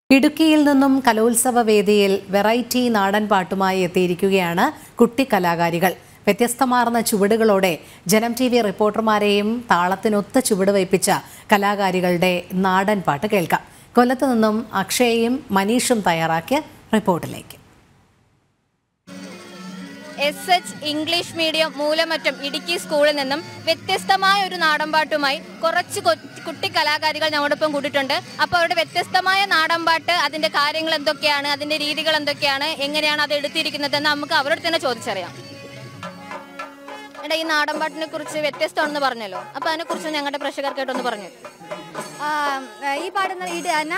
ഇടുക്കിയിൽ നിന്നും കലോത്സവ വേദിയിൽ വെറൈറ്റി നാടൻ പാട്ടുമായി എത്തിയിരിക്കുകയാണ് കുട്ടി കലാകാരികൾ വ്യത്യസ്തമാർന്ന ചുവടുകളോടെ ജനം ടി വി റിപ്പോർട്ടർമാരെയും താളത്തിനൊത്ത ചുവട് വയ്പ്പിച്ച കലാകാരികളുടെ നാടൻ പാട്ട് കേൾക്കാം കൊല്ലത്ത് നിന്നും അക്ഷയയും മനീഷും തയ്യാറാക്കിയ റിപ്പോർട്ടിലേക്ക് S H English medium Moolamattam Idukki സ്കൂളിൽ നിന്നും വ്യത്യസ്തമായ ഒരു നാടൻപാട്ടുമായി കുറച്ച് കൊ- കുട്ടി കലാകാരികൾ ഞങ്ങളോടൊപ്പം കൂട്ടിയിട്ടുണ്ട് അപ്പോൾ അവരുടെ വ്യത്യസ്തമായ നാടൻപാട്ട് അതിന്റെ കാര്യങ്ങൾ എന്തൊക്കെയാണ് അതിന്റെ രീതികൾ എന്തൊക്കെയാണ് എങ്ങനെയാണ് അത് എടുത്തിരിക്കുന്നത് എന്ന് നമുക്ക് അവരോട് തന്നെ ചോദിച്ചറിയാം എടാ ഈ നാടൻപാട്ടിനെ കുറിച്ച് വ്യത്യസ്തമാണെന്ന് പറഞ്ഞല്ലോ അപ്പൊ അതിനെ കുറിച്ച് ഞങ്ങളുടെ പ്രേക്ഷകർക്കായിട്ടൊന്ന് പറഞ്ഞു ആ, ഈ പാടുന്ന ഈ ഡാന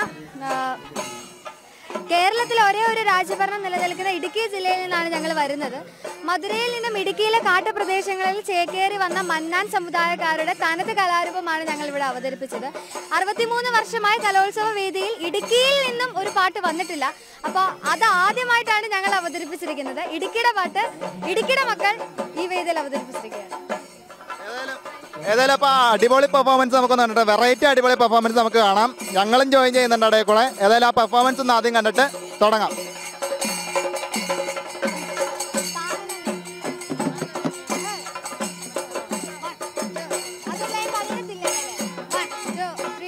കേരളത്തിൽ ഒരേ ഒരു രാജ്യഭരണം നിലനിൽക്കുന്ന ഇടുക്കി ജില്ലയിൽ നിന്നാണ് ഞങ്ങൾ വരുന്നത് മധുരയിൽ നിന്നും ഇടുക്കിയിലെ കാട്ടുപ്രദേശങ്ങളിൽ ചേക്കേറി വന്ന മന്നാൻ സമുദായക്കാരുടെ തനത് കലാരൂപമാണ് ഞങ്ങൾ ഇവിടെ അവതരിപ്പിച്ചത് അറുപത്തിമൂന്ന് വർഷമായ കലോത്സവ വേദിയിൽ ഇടുക്കിയിൽ നിന്നും ഒരു പാട്ട് വന്നിട്ടില്ല അപ്പോൾ അത് ആദ്യമായിട്ടാണ് ഞങ്ങൾ അവതരിപ്പിച്ചിരിക്കുന്നത് ഇടുക്കിയുടെ പാട്ട് ഇടുക്കിയുടെ മക്കൾ ഈ വേദിയിൽ അവതരിപ്പിച്ചിരിക്കുകയാണ് ഏതായാലും അപ്പൊ അടിപൊളി പെർഫോമൻസ് നമുക്ക് കണ്ടിട്ട് വെറൈറ്റി അടിപൊളി പെർഫോമൻസ് നമുക്ക് കാണാം ഞങ്ങളും ജോയിൻ ചെയ്യുന്നുണ്ട് ഇടയിൽ കൂടെ ഏതായാലും ആ പെർഫോമൻസ് ഒന്ന് ആദ്യം കണ്ടിട്ട് തുടങ്ങാം അതെല്ലാം പതിനെട്ടില്ലേ വൺ ടു ത്രീ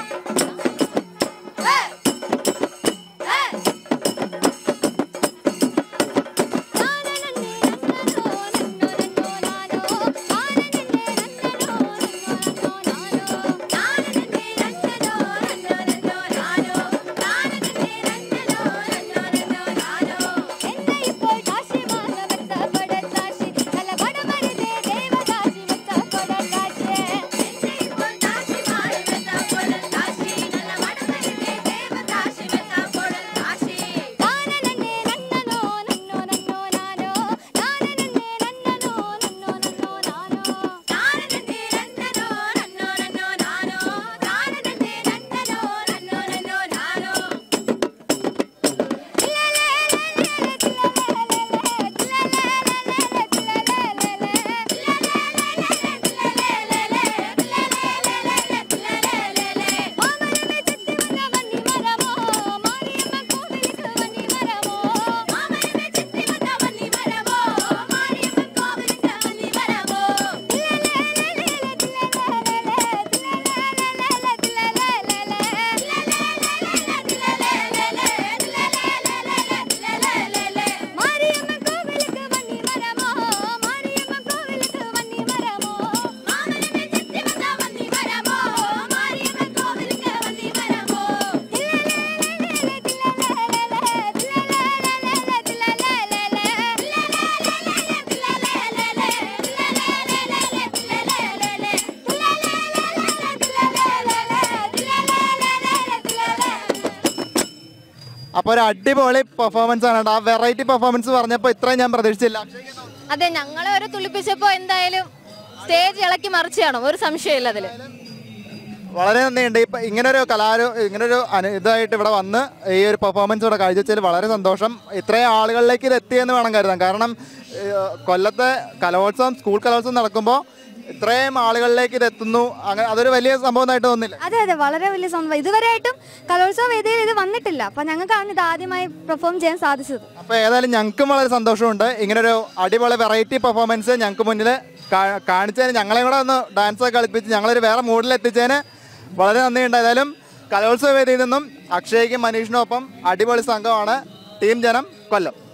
എന്നെ ഇപ്പോൾ കാശി മാധവത്ത പടത്താശി നല്ല വടമരുതേ ദേവദാസി വത്ത പടത്താശി എന്നെ ഇപ്പോൾ കാശി മാധവത്ത പടത്താശി നല്ല വടമരുതേ ദേവദാസി വത്ത പടത്താശി നാനനന്നെ നന്നനോ നന്നോ നന്നോ നാനോ നാനനന്നെ നന്നനോ നന്നോ നന്നോ നാനോ നാനനന്നെ നന്നനോ നന്നോ നന്നോ നാനോ നാനനന്നെ നന്നനോ നന്നോ നന്നോ നാനോ மாரியம்மன் கோவிலுக்கு வன்னி மரமோ மாரியம்மன் கோவிலுக்கு வன்னி மரமோ மாமனமே சித்தி வந்தா வன்னி மரமோ மாரியம்மன் கோவிலுக்கு வன்னி மரமோ അപ്പൊ ഒരു അടിപൊളി പെർഫോമൻസ് ആണ് കേട്ടോ. ആ വെറൈറ്റി പെർഫോമൻസ് പറഞ്ഞപ്പോൾ ഇത്രയും ഞാൻ പ്രതീക്ഷിച്ചില്ല അതെ ഞങ്ങളെ വരെ തുള്ളിപ്പിച്ചപ്പോ എന്തായാലും സ്റ്റേജ് ഇളക്കി മറിച്ചാണോ ഒരു സംശയമില്ല അതില് വളരെ നന്ദിയുണ്ട് ഇപ്പൊ ഇങ്ങനൊരു കലാരു ഇങ്ങനൊരു അനു- ഇതായിട്ട് ഇവിടെ വന്ന് ഈ ഒരു പെർഫോമൻസ് ഇവിടെ കാഴ്ചവെച്ചതിൽ വളരെ സന്തോഷം ഇത്രയും ആളുകളിലേക്ക് ഇത് എത്തിയെന്ന് വേണം കരുതാൻ കാരണം ഏഹ്, കൊല്ലത്തെ കലോത്സവം സ്കൂൾ കലോത്സവം നടക്കുമ്പോൾ ഇത്രയും ആളുകളിലേക്ക് ഇത് എത്തുന്നു അങ്ങനെ അതൊരു വലിയ സംഭവമായിട്ട് തോന്നില്ല അതെ അതെ വളരെ വലിയ സംഭവം ഇതുവരെയായിട്ടും കലോത്സവ വേദിയിൽ ഇത് വന്നിട്ടില്ല അപ്പൊ ഞങ്ങൾക്കാണ് ഇത് ആദ്യമായി പെർഫോം ചെയ്യാൻ സാധിച്ചത് അപ്പോൾ ഏതായാലും ഞങ്ങൾക്കും വളരെ സന്തോഷമുണ്ട് ഇങ്ങനൊരു അടിപൊളി വെറൈറ്റി പെർഫോമൻസ് ഞങ്ങൾക്ക് മുന്നിൽ കാണിച്ചതിന് ഞങ്ങളെയും കൂടെ ഒന്ന് ഡാൻസ് ഒക്കെ കളിപ്പിച്ച് ഞങ്ങളൊരു വേറെ മൂഡിൽ എത്തിച്ചതിന് വളരെ നന്ദിയുണ്ട് ഏതായാലും കലോത്സവ വേദിയിൽ നിന്നും അക്ഷയ്ക്കും മനീഷിനും ഒപ്പം അടിപൊളി സംഘമാണ് ടീം ജനം കൊല്ലം